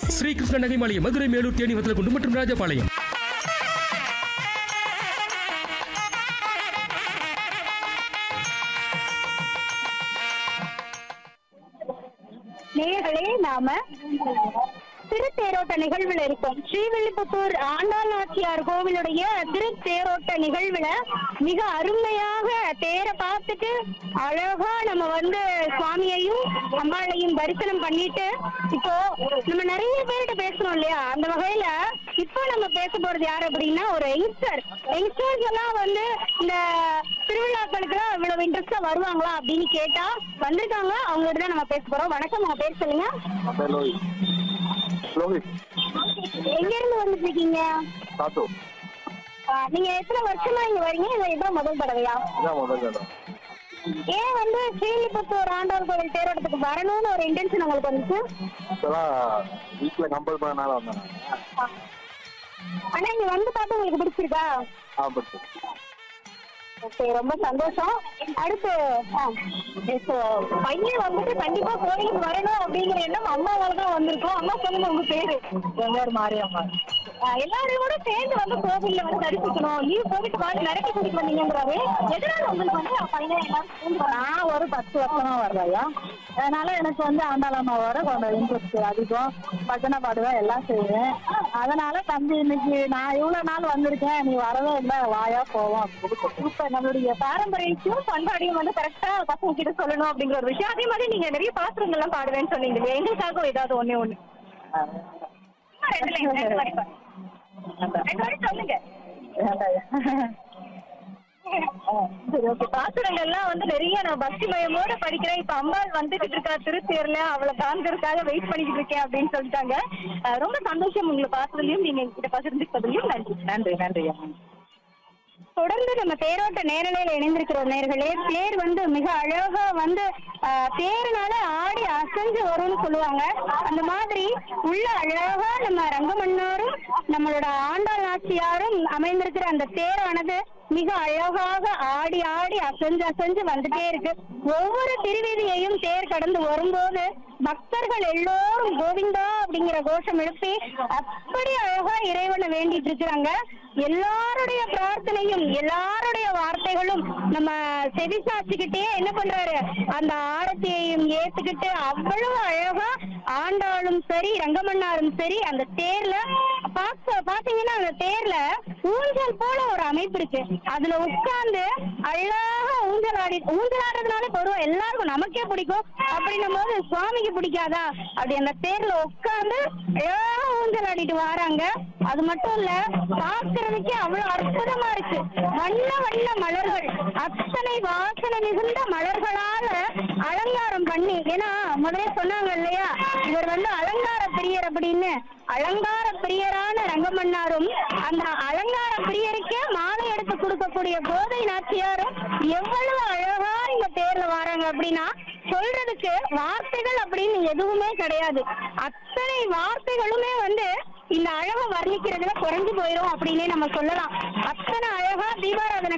ஸ்ரீ கிருஷ்ண நகைமாளிகை மதுரை மேலூர் தேனி வத்தலக்குண்டு மற்றும் ராஜபாளையம் நேயர்களே நாம திருத்தேரோட்ட நிகழ்வுல இருக்கோம் ஸ்ரீவில்லிபுத்தூர் ஆண்டாள் நாச்சியார் கோவிலுடைய திருத்தேரோட்ட நிகழ்வுல மிக அருமையாக தேரை பார்த்துட்டு அழகா நம்ம வந்து சுவாமியையும் அம்பாளையும் தரிசனம் பண்ணிட்டு இப்போ நம்ம நிறைய பேர்கிட்ட பேசுறோம் இல்லையா அந்த வகையில இப்போ நம்ம பேச போறது யாரு அப்படின்னா ஒரு யங்ஸ்டர் யங்ஸ்டர்ஸ் எல்லாம் வந்து இந்த திருவிழாக்களுக்கு இவ்வளவு இன்ட்ரெஸ்டா வருவாங்களா அப்படின்னு கேட்டா வந்திருக்காங்க அவங்ககிட்ட தான் நம்ம பேச போறோம் வணக்கம் உங்க பேர் சொல்லுங்க பேர் லோஹித் லோஹித் எங்க இருந்து வந்துட்டு இருக்கீங்க சாத்து ஆ, நீங்க எத்தனை வருஷமா இங்க வரீங்க இல்ல இதான் முதல் தடவையா இதான் முதல் இடம் ஏன் வந்து ஸ்ரீலிபுத்தூர் ஆண்டாள் கோவில் தேரோட்டத்துக்கு வரணும்னு ஒரு இன்டென்ஷன் உங்களுக்கு வந்துச்சு இப்போலாம் வீட்டில் கம்பல் பண்ணனால வந்தேன் நான் ஆனா இங்க வந்து பார்த்து உங்களுக்கு பிடிச்சிருக்கா ஆ பட்டு ஓகே ரொம்ப சந்தோஷம் அடுத்து ஆ, இப்போ பையன் வந்துட்டு கண்டிப்பா கோயிலுக்கு வரணும் அப்படிங்கிற எண்ணம் அம்மாவால தான் வந்திருக்கோம் அம்மா சொல்லுங்க உங்க பேரு என் பேர் மாரியம்மா ஆ, எல்லாரும் கூட சேர்ந்து வந்து கோவில்ல வந்து தரிசிக்கணும் லீவ் போட்டுட்டு வாங்க நடக்க கூட்டிட்டு வந்தீங்கன்றாரு எதனால உங்களுக்கு வந்து பையன் எல்லாரும் சேர்ந்து வரணும்? நான் ஒரு பத்து வருஷமா வர்றேயா அதனால எனக்கு வந்து ஆண்டாளம்மாவோட கொஞ்சம் இன்ட்ரெஸ்ட் அதிகம் பஜனை பாடுவேன் எல்லாம் செய்வேன் அதனால தம்பி இன்னைக்கு நான் இவ்வளவு நாள் வந்திருக்கேன் நீ வரவே இல்லை வாயா போவோம் அப்படின்னு சொல்லி இப்ப நம்மளுடைய பாரம்பரியத்தையும் பண்பாடையும் வந்து கரெக்டா பசங்க கிட்ட சொல்லணும் அப்படிங்கிற ஒரு விஷயம் அதே மாதிரி நீங்க நிறைய பாத்திரங்கள் எல்லாம் பாடுவேன்னு சொன்னீங்க இல்லையா? எங்களுக்காக ஏதாவது ஒண்ணே ஒண்ணு சும்மா ரெண்டு line, ரெண்டு வரி பாருங்க. ரெண்டு வரி சொல்லுங்க சரி ஓகே பாசுரங்கள்லாம் வந்து நிறைய நான் பக்தி மயமோட படிக்கிறேன் இப்ப அம்பாள் வந்துகிட்டு இருக்கா திருத்தேர்ல அவளை காண்கிறதுக்காக வெயிட் பண்ணிக்கிட்டு இருக்கேன் அப்படின்னு சொல்லிட்டாங்க அஹ் ரொம்ப சந்தோஷம் உங்களை பார்த்ததுலயும் நீங்க எங்ககிட்ட பகிர்ந்துக்கிட்டதுலயும் நன்றி நன்றி நன்றி அம்மா தொடர்ந்து நம்ம தேரோட்ட நேரலையில இணைந்திருக்கிறோம் நேர்களே தேர் வந்து மிக அழகா வந்து ஆஹ், தேர்னால ஆடி அசைஞ்சு வரும்னு சொல்லுவாங்க அந்த மாதிரி உள்ள அழகா நம்ம ரங்கமன்னாரும் நம்மளோட ஆண்டாள் நாச்சியாரும் அமைந்திருக்கிற அந்த தேரானது மிக அழகாக ஆடி ஆடி அசைஞ்சு அசைஞ்சு வந்துட்டே இருக்கு ஒவ்வொரு திருவீதியையும் தேர் கடந்து வரும்போது பக்தர்கள் எல்லோரும் கோவிந்தா அப்படிங்கிற கோஷம் எழுப்பி அப்படி அழகா இறைவனை வேண்டிட்டு இருக்கிறாங்க எல்லாருடைய பிரார்த்தனையும் எல்லாருடைய வார்த்தைகளும் நம்ம செவி சாச்சிக்கிட்டே என்ன பண்றாரு அந்த ஆரத்தியையும் ஏத்துக்கிட்டு அவ்வளவு அழகா ஆண்டாளும் சரி ரங்கமன்னாரும் சரி அந்த தேர்ல பாக்க பாத்தீங்கன்னா அந்த தேர்ல ஊஞ்சல் போல ஒரு அமைப்பு இருக்கு அதுல உட்கார்ந்து அழகா ஊஞ்சல் ஆடி ஊஞ்சல் ஆடுறதுனால பொதுவா எல்லாருக்கும் நமக்கே பிடிக்கும் அப்படின்னும் போது சுவாமிக்கு பிடிக்காதா அப்படி அந்த தேர்ல உட்கார்ந்து அழகா ஊஞ்சல் ஆடிட்டு வராங்க அது மட்டும் இல்ல பார்க்கறதுக்கே அவ்வளவு அற்புதமா இருக்கு வண்ண வண்ண மலர்கள் அத்தனை வாசனை மிகுந்த மலர்களால அலங்காரம் பண்ணி ஏன்னா முதல்ல சொன்னாங்க இல்லையா இவர் வந்து அலங்கார பிரியர் அப்படின்னு அலங்கார பிரியரான ரங்கமன்னாரும் அந்த அலங்கார பிரியருக்கே மாலை எடுத்து கொடுக்கக்கூடிய கோதை நாச்சியாரும் எவ்வளவு அழகா இந்த தேர்ல வராங்க அப்படின்னா சொல்றதுக்கு வார்த்தைகள் அப்படின்னு எதுவுமே கிடையாது அத்தனை வார்த்தைகளுமே வந்து இந்த அழகை வர்ணிக்கிறதுல குறைஞ்சு போயிடும் அப்படின்னே நம்ம சொல்லலாம் அத்தனை அழகா தீபாராதனை